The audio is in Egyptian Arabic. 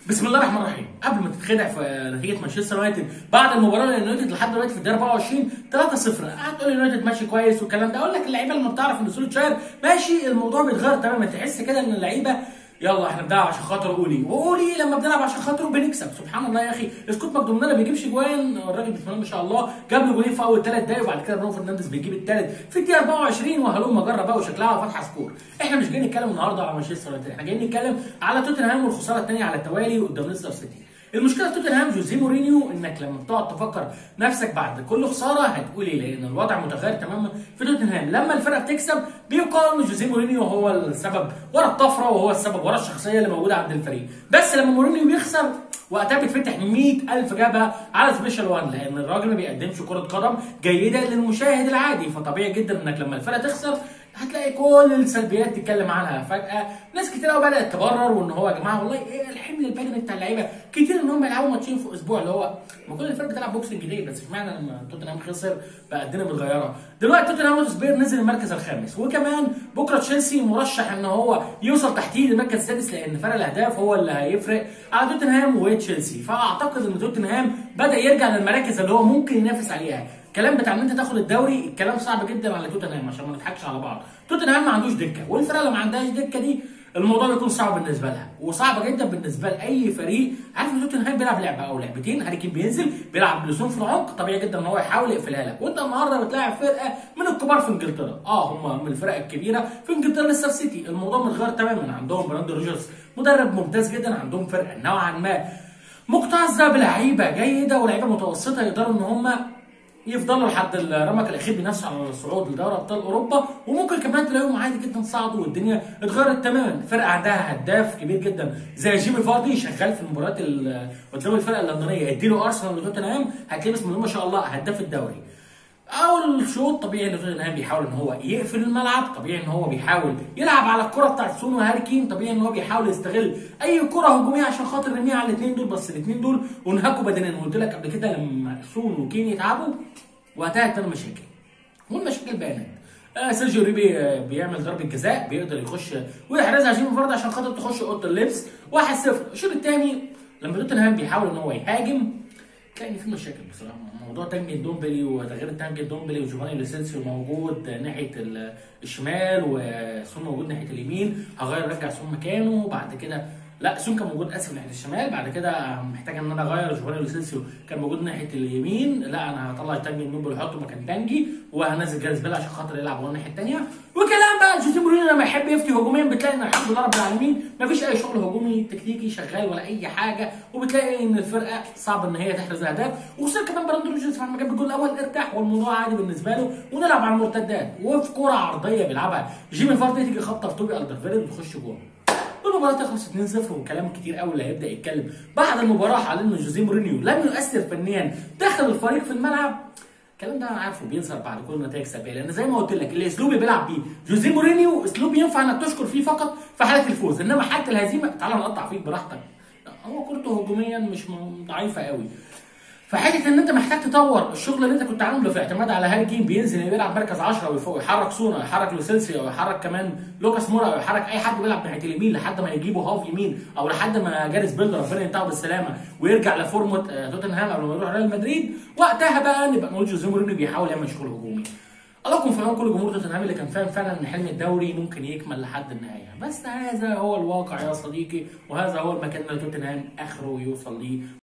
بسم الله الرحمن الرحيم قبل ما تتخدع في نتيجه مانشستر يونايتد بعد المباراه لان يونايتد لحد دلوقتي في الدقيقه 24 3-0 هتقول يونايتد ماشي كويس والكلام ده اقول لك اللعيبه لما بتعرف ان سولشاير ماشي الموضوع بيتغير تماما تحس كده ان اللعيبه يلا احنا بنلعب عشان خاطر اولي واولي لما بنلعب عشان خاطره بنكسب سبحان الله يا اخي اسكوت ماكدومينال ما بيجيبش جوان الراجل بسم الله ما شاء الله جاب له جولين في اول ثلاث دقايق وبعد كده برونو فرنانديز بيجيب الثالث في الدقيقه 24 وهلوم جرة بقى وشكلها فاتحه سكور احنا مش جايين نتكلم النهارده على مانشستر يونايتد احنا جايين نتكلم على توتنهام والخساره الثانيه على التوالي قدام ليستر سيتي المشكله في توتنهام جوزيه مورينيو انك لما بتقعد تفكر نفسك بعد كل خساره هتقول ايه لان الوضع متغير تماما في توتنهام لما الفرقه بتكسب بيقال ان جوزيه مورينيو هو السبب ورا الطفره وهو السبب ورا الشخصيه اللي موجوده عند الفريق بس لما مورينيو بيخسر وقتها بيتفتح 100000 جبهه على سبيشال وان لان الراجل ما بيقدمش كره قدم جيده للمشاهد العادي فطبيعي جدا انك لما الفرقه تخسر هتلاقي كل السلبيات تتكلم عنها فجاه ناس كتير قوي بدات تبرر وان هو يا جماعه والله ايه الحمل البدني بتاع اللعيبه كتير ان هم يلعبوا ماتشين في اسبوع اللي هو ما كل الفرق بتلعب بوكسنج جديد بس اشمعنى لما توتنهام خسر بقى الدنيا متغيره دلوقتي توتنهام هوتسبير نزل المركز الخامس وكمان بكره تشيلسي مرشح ان هو يوصل تحتيه للمركز السادس لان فرق الاهداف هو اللي هيفرق على توتنهام وتشيلسي فاعتقد ان توتنهام بدا يرجع للمراكز اللي هو ممكن ينافس عليها الكلام بتاع ان انت تاخد الدوري الكلام صعب جدا على توتنهام عشان ما نضحكش على بعض توتنهام ما عندوش دكه والفرقه اللي ما عندهاش دكه دي الموضوع بيكون صعب بالنسبه لها وصعب جدا بالنسبه لاي فريق عارف ان توتنهام بيلعب لعبه او لعبتين هاري كين بينزل بيلعب بلزوم في العمق طبيعي جدا ان هو يحاول يقفلها لك وانت النهارده بتلاعب فرقه من الكبار في انجلترا اه هم من الفرق الكبيره في انجلترا ليستر سيتي الموضوع متغير تماما عندهم براند روجرز مدرب ممتاز جدا عندهم فرقه نوعا ما مكتظه بلعيبه جيده ولاعيبه متوسطه يقدروا ان هم يفضلوا لحد الرمق الاخير بينافسوا على الصعود لدوري ابطال اوروبا وممكن كمان تلاقيهم عادي جدا صعدوا والدنيا اتغيرت تماما فرقه عندها هداف كبير جدا زي جيمي فاردي شغال في المباريات قدام الفرقه اللندنيه اديله ارسنال وتوتنهام هتلاقيه بسم الله ما شاء الله هداف الدوري اول شوط طبيعي ان توتنهام بيحاول ان هو يقفل الملعب طبيعي ان هو بيحاول يلعب على الكره بتاعت سون وهاري كين طبيعي ان هو بيحاول يستغل اي كره هجوميه عشان خاطر يرميها على الاثنين دول بس الاثنين دول انهكوا بدنيا قلت لك قبل كده لما سون وكين يتعبوا وقتها تبقى مشاكل والمشاكل بانت آه سيرجيو ريبي آه بيعمل ضربه جزاء بيقدر يخش ويحرزها جيمي فرد عشان خاطر تخش اوضه اللبس 1-0 الشوط الثاني لما توتنهام بيحاول ان هو يهاجم تلاقي ان في مشاكل بصراحه موضوع تانجي دومبلي وتغيير تانجي دومبلي وجوفاني لوسيلسيو موجود ناحيه الشمال وسون موجود ناحيه اليمين هغير رجع سون مكانه وبعد كده لا سون كان موجود اسف ناحيه الشمال بعد كده محتاج ان انا اغير جوفاني لوسيلسيو كان موجود ناحيه اليمين لا انا هطلع تانجي دومبلي واحطه مكان تانجي وهنزل جاريس بيل عشان خاطر يلعب هو الناحيه الثانيه وكلام بقى جوزيه مورينيو لما يحب يفتي هجوميا بتلاقي ان الحمد لله رب العالمين مفيش اي شغل هجومي تكتيكي شغال ولا اي حاجه وبتلاقي ان الفرقه صعب ان هي تحرز اهداف وخصوصا كمان براندو روجرز بعد ما جاب الجول الاول ارتاح والموضوع عادي بالنسبه له ونلعب على المرتدات وفي كوره عرضيه بيلعبها جيمي فاردي تيجي خبطه في توبي الدرفيرد وتخش جول المباراة تخلص 2-0 وكلام كتير قوي اللي هيبدا يتكلم بعد المباراة على ان جوزيه مورينيو لم يؤثر فنيا دخل الفريق في الملعب الكلام ده انا عارفه بيظهر بعد كل نتائج سلبيه لان زي ما قلت لك الاسلوب اللي بيلعب بيه جوزيه مورينيو اسلوب ينفع انك تشكر فيه فقط في حاله الفوز انما حاله الهزيمه تعالى نقطع فيك براحتك هو كورته هجوميا مش ضعيفه قوي فحته ان انت محتاج تطور الشغل اللي انت كنت عامله في اعتماد على هاري كين بينزل بيلعب مركز 10 ويفوق يحرك سونا يحرك لوسيلسي او يحرك كمان لوكاس مورا او يحرك اي حد بيلعب ناحيه اليمين لحد ما يجيبوا هاف يمين او لحد ما جاريس بيل ربنا ينتهي بالسلامه ويرجع لفورمه توتنهام قبل ما يروح ريال مدريد وقتها بقى نبقى نقول جوزيه مورينيو بيحاول يعمل شغل هجومي الله يكون في عون كل جمهور توتنهام اللي كان فاهم فعلا ان حلم الدوري ممكن يكمل لحد النهايه بس هذا هو الواقع يا صديقي وهذا هو المكان اللي توتنهام اخره يوصل ليه